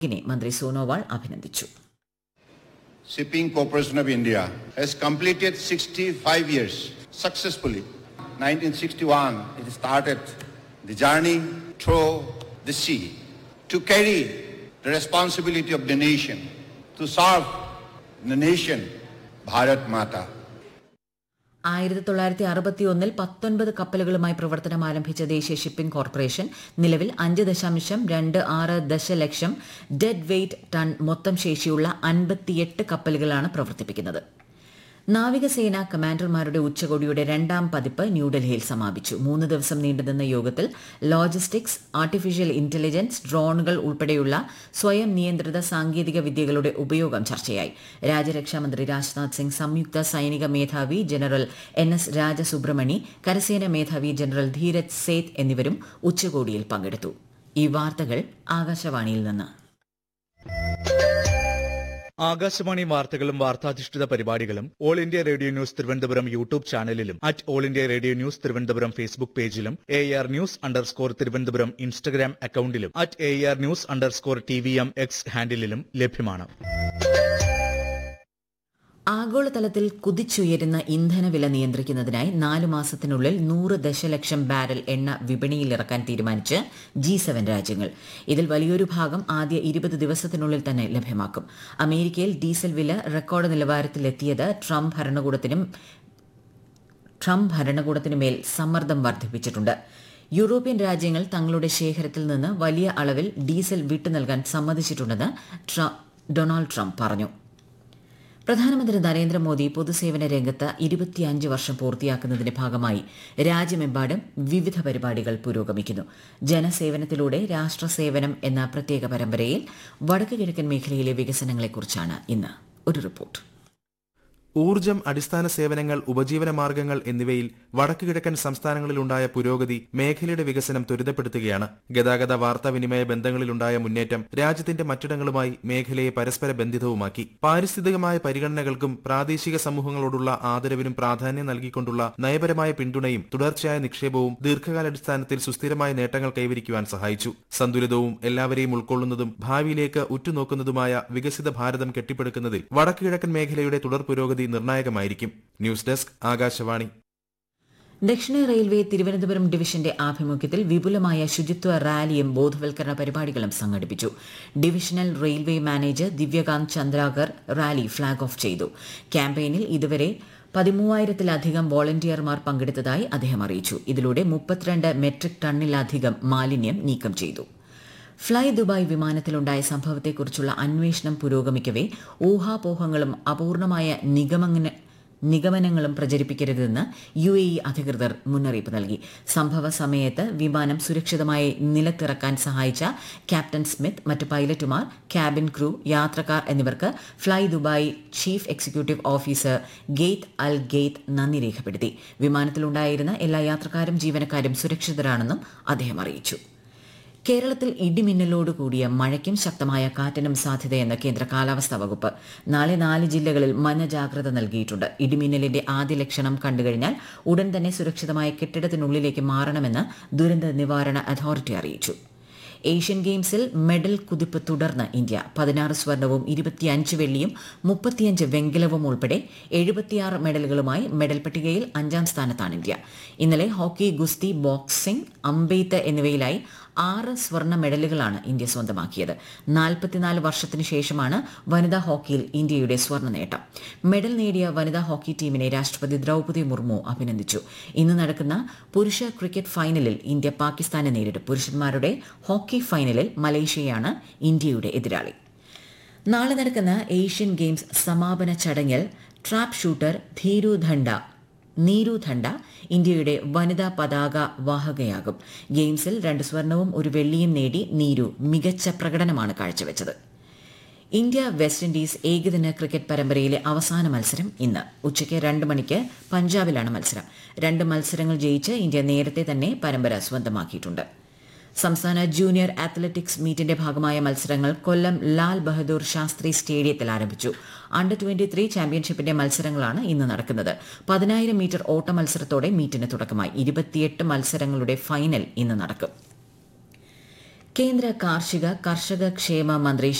ിനെ മന്ത്രി സോനോവാൾ അഭിനന്ദിച്ചു Shipping Corporation of India has completed 65 years successfully. 1961, it started the journey through the sea to carry the responsibility of the nation, to serve the nation, Bharat Mata. ആയിരത്തി തൊള്ളായിരത്തി അറുപത്തി ഒന്നിൽ പത്തൊൻപത് കപ്പലുകളുമായി പ്രവർത്തനം ആരംഭിച്ച ദേശീയ ഷിപ്പിംഗ് കോർപ്പറേഷൻ നിലവിൽ അഞ്ച് ദശാംശം രണ്ട് ആറ് ദശലക്ഷം ഡെഡ് വെയ്റ്റ് ടൺ മൊത്തം ശേഷിയുള്ള അൻപത്തിയെട്ട് കപ്പലുകളാണ് പ്രവർത്തിപ്പിക്കുന്നത് നാവികസേന കമാൻഡർമാരുടെ ഉച്ചകോടിയുടെ രണ്ടാം പതിപ്പ് ന്യൂഡൽഹിയിൽ സമാപിച്ചു മൂന്ന് ദിവസം നീണ്ടുനിന്ന യോഗത്തിൽ ലോജിസ്റ്റിക്സ് ആർട്ടിഫിഷ്യൽ ഇന്റലിജൻസ് ഡ്രോണുകൾ ഉൾപ്പെടെയുള്ള സ്വയം നിയന്ത്രിത സാങ്കേതിക വിദ്യകളുടെ ഉപയോഗം ചർച്ചയായി രാജ്യരക്ഷാമന്ത്രി രാജ്നാഥ് സിംഗ് സംയുക്ത സൈനിക മേധാവി ജനറൽ എൻ എസ് രാജസുബ്രഹ്മണി കരസേന മേധാവി ജനറൽ ധീരജ് സേത്ത് എന്നിവരും ഉച്ചകോടിയിൽ പങ്കെടുത്തു ഈ വാർത്തകൾ ആകാശവാണിയിൽ നിന്ന് ആകാശവാണി വാർത്തകളും വാർത്താധിഷ്ഠിത പരിപാടികളും all India radio news Thiruvananthapuram YouTube ചാനലിലും at all India radio news Thiruvananthapuram Facebook പേജിലും A R news underscore Thiruvananthapuram Instagram അക്കൌണ്ടിലും at A R news underscore T V M X ഹാൻഡിലും ലഭ്യമാണ് ആഗോളതലത്തിൽ കുതിച്ചുയരുന്ന ഇന്ധനവില നിയന്ത്രിക്കുന്നതിനായി നാല് മാസത്തിനുള്ളിൽ നൂറ് ദശലക്ഷം ബാരൽ എണ്ണ വിപണിയിലിറക്കാൻ തീരുമാനിച്ച് ജി സെവൻ രാജ്യങ്ങൾ ഇതിൽ വലിയൊരു ഭാഗം ആദ്യ ഇരുപത് ദിവസത്തിനുള്ളിൽ തന്നെ ലഭ്യമാക്കും അമേരിക്കയിൽ ഡീസൽ വില റെക്കോർഡ് നിലവാരത്തിലെത്തിയത് ട്രംപ് ഭരണകൂടത്തിനും ട്രംപ് ഭരണകൂടത്തിനുമേൽ സമ്മർദ്ദം വർദ്ധിപ്പിച്ചിട്ടുണ്ട് യൂറോപ്യൻ രാജ്യങ്ങൾ തങ്ങളുടെ ശേഖരത്തിൽ നിന്ന് വലിയ അളവിൽ ഡീസൽ വിട്ടു നൽകാൻ സമ്മതിച്ചിട്ടുണ്ടെന്ന് ട്ര- ഡൊണാൾഡ് ട്രംപ് പറഞ്ഞു പ്രധാനമന്ത്രി നരേന്ദ്രമോദി പൊതുസേവന രംഗത്ത് ഇരുപത്തിയഞ്ച് വർഷം പൂർത്തിയാക്കുന്നതിന്റെ ഭാഗമായി രാജ്യമെമ്പാടും വിവിധ പരിപാടികൾ പുരോഗമിക്കുന്നു ജനസേവനത്തിലൂടെ രാഷ്ട്രസേവനം എന്ന പ്രത്യേക പരമ്പരയിൽ വടക്ക് കിഴക്കൻ മേഖലയിലെ വികസനങ്ങളെക്കുറിച്ചാണ് ഇന്ന് ഒരു റിപ്പോർട്ട് ഊർജം അടിസ്ഥാന സേവനങ്ങൾ ഉപജീവന മാർഗങ്ങൾ എന്നിവയിൽ വടക്കു കിഴക്കൻ സംസ്ഥാനങ്ങളിലുണ്ടായ പുരോഗതി മേഖലയുടെ വികസനം ത്വരിതപ്പെടുത്തുകയാണ് ഗതാഗത വാർത്താവിനിമയ ബന്ധങ്ങളിലുണ്ടായ മുന്നേറ്റം രാജ്യത്തിന്റെ മറ്റിടങ്ങളുമായി മേഖലയെ പരസ്പര ബന്ധിതവുമാക്കി പാരിസ്ഥിതികമായ പരിഗണനകൾക്കും പ്രാദേശിക സമൂഹങ്ങളോടുള്ള ആദരവിനും പ്രാധാന്യം നൽകിക്കൊണ്ടുള്ള നയപരമായ പിന്തുണയും തുടർച്ചയായ നിക്ഷേപവും ദീർഘകാലാടിസ്ഥാനത്തിൽ സുസ്ഥിരമായ നേട്ടങ്ങൾ കൈവരിക്കുവാൻ സഹായിച്ചു സന്തുലിതവും എല്ലാവരെയും ഉൾക്കൊള്ളുന്നതും ഭാവിയിലേക്ക് ഉറ്റുനോക്കുന്നതുമായ വികസിത ഭാരതം കെട്ടിപ്പടുക്കുന്നതിൽ വടക്കു കിഴക്കൻ മേഖലയുടെ തുടർ പുരോഗതി നിർണായകമായിരിക്കും ന്യൂസ് ഡെസ്ക് ആകാശവാണി ദക്ഷിണ റെയിൽവേ തിരുവനന്തപുരം ഡിവിഷന്റെ ആഭിമുഖ്യത്തിൽ വിപുലമായ ശുചിത്വ റാലിയും ബോധവൽക്കരണ പരിപാടികളും സംഘടിപ്പിച്ചു divisional railway manager Divyakant Chandrakar rally flag off ചെയ്തു ക്യാമ്പയിനിൽ ഇതുവരെ പതിമൂവായിരത്തിലധികം വോളണ്ടിയർമാർ പങ്കെടുത്തതായി അദ്ദേഹം അറിയിച്ചു ഇതിലൂടെ മുപ്പത്തിരണ്ട് മെട്രിക് ടണ്ണിലധികം മാലിന്യം നീക്കം ചെയ്തു ഫ്ളൈ ദുബായ് വിമാനത്തിലുണ്ടായ സംഭവത്തെക്കുറിച്ചുള്ള അന്വേഷണം പുരോഗമിക്കവേ ഊഹാപോഹങ്ങളും അപൂർണമായ നിഗമന നിഗമനങ്ങളും പ്രചരിപ്പിക്കരുതെന്ന് യു എ ഇ അധികൃതർ മുന്നറിയിപ്പ് നൽകി സംഭവ സമയത്ത് വിമാനം സുരക്ഷിതമായി നിലത്തിറക്കാൻ സഹായിച്ച ക്യാപ്റ്റൻ സ്മിത്ത് മറ്റ് പൈലറ്റുമാർ ക്യാബിൻ ക്രൂ യാത്രക്കാർ എന്നിവർക്ക് fly Dubai chief executive officer Ghaith al Ghaith നന്ദി രേഖപ്പെടുത്തി വിമാനത്തിലുണ്ടായിരുന്ന എല്ലാ യാത്രക്കാരും ജീവനക്കാരും സുരക്ഷിതരാണെന്നും അദ്ദേഹം അറിയിച്ചു കേരളത്തിൽ ഇടിമിന്നലോട് കൂടിയ മഴയ്ക്കും ശക്തമായ കാറ്റിനും സാധ്യതയെന്ന് കേന്ദ്ര കാലാവസ്ഥാ വകുപ്പ് നാളെ നാല് ജില്ലകളിൽ മഞ്ഞ ജാഗ്രത നൽകിയിട്ടുണ്ട് ഇടിമിന്നലിന്റെ ആദ്യ ലക്ഷണം കണ്ടുകഴിഞ്ഞാൽ ഉടൻ തന്നെ സുരക്ഷിതമായ കെട്ടിടത്തിനുള്ളിലേക്ക് മാറണമെന്ന് ദുരന്ത നിവാരണ അതോറിറ്റി അറിയിച്ചു ഏഷ്യൻ ഗെയിംസിൽ മെഡൽ കുതിപ്പ് തുടർന്ന് ഇന്ത്യ പതിനാറ് സ്വർണവും ഇരുപത്തിയഞ്ച് വെള്ളിയും മുപ്പത്തിയഞ്ച് വെങ്കലവും ഉൾപ്പെടെ എഴുപത്തിയാറ് മെഡലുകളുമായി മെഡൽ പട്ടികയിൽ അഞ്ചാം സ്ഥാനത്താണ് ഇന്ത്യ ഇന്നലെ ഹോക്കി ഗുസ്തി ബോക്സിംഗ് അമ്പെയ്ത്ത് എന്നിവയിലായി ആറ് സ്വർണ്ണ മെഡലുകളാണ് ഇന്ത്യ സ്വന്തമാക്കിയത് നാൽപ്പത്തിനാല് വർഷത്തിനു ശേഷമാണ് വനിതാ ഹോക്കിയിൽ ഇന്ത്യയുടെ സ്വർണ്ണ നേട്ടം മെഡൽ നേടിയ വനിതാ ഹോക്കി ടീമിനെ രാഷ്ട്രപതി ദ്രൗപദി മുർമു അഭിനന്ദിച്ചു ഇന്ന് നടക്കുന്ന പുരുഷ ക്രിക്കറ്റ് ഫൈനലിൽ ഇന്ത്യ പാകിസ്ഥാനെ നേരിടും പുരുഷന്മാരുടെ ഹോക്കി ഫൈനലിൽ മലേഷ്യയാണ് ഇന്ത്യയുടെ എതിരാളി നാളെ നടക്കുന്ന ഏഷ്യൻ ഗെയിംസ് സമാപന ചടങ്ങിൽ ട്രാപ്പ് ഷൂട്ടർ ധീരു ധണ്ട നീരു ധണ്ട ഇന്ത്യയുടെ വനിതാ പതാക വാഹകയാകും ഗെയിംസിൽ രണ്ട് സ്വർണവും ഒരു വെള്ളിയും നേടി നീരു മികച്ച പ്രകടനമാണ് കാഴ്ചവെച്ചത് ഇന്ത്യ വെസ്റ്റ് ഇൻഡീസ് ഏകദിന ക്രിക്കറ്റ് പരമ്പരയിലെ അവസാന മത്സരം ഇന്ന് ഉച്ചയ്ക്ക് രണ്ട് മണിക്ക് പഞ്ചാബിലാണ് മത്സരം രണ്ട് മത്സരങ്ങൾ ജയിച്ച് ഇന്ത്യ നേരത്തെ തന്നെ പരമ്പര സ്വന്തമാക്കിയിട്ടുണ്ട് സംസ്ഥാന ജൂനിയർ അത്ലറ്റിക്സ് മീറ്റിന്റെ ഭാഗമായ മത്സരങ്ങൾ കൊല്ലം ലാൽ ബഹദൂർ ശാസ്ത്രി സ്റ്റേഡിയത്തിൽ ആരംഭിച്ചു അണ്ടർ ട്വന്റി ത്രീ ചാമ്പ്യൻഷിപ്പിന്റെ മത്സരങ്ങളാണ് ഇന്ന് നടക്കുന്നത് പതിനായിരം മീറ്റർ ഓട്ട മത്സരത്തോടെ മീറ്റിന് തുടക്കമായി ഇരുപത്തിയെട്ട് മത്സരങ്ങളുടെ ഫൈനൽ ഇന്ന് നടക്കും കേന്ദ്ര കാർഷിക കർഷക ക്ഷേമ മന്ത്രി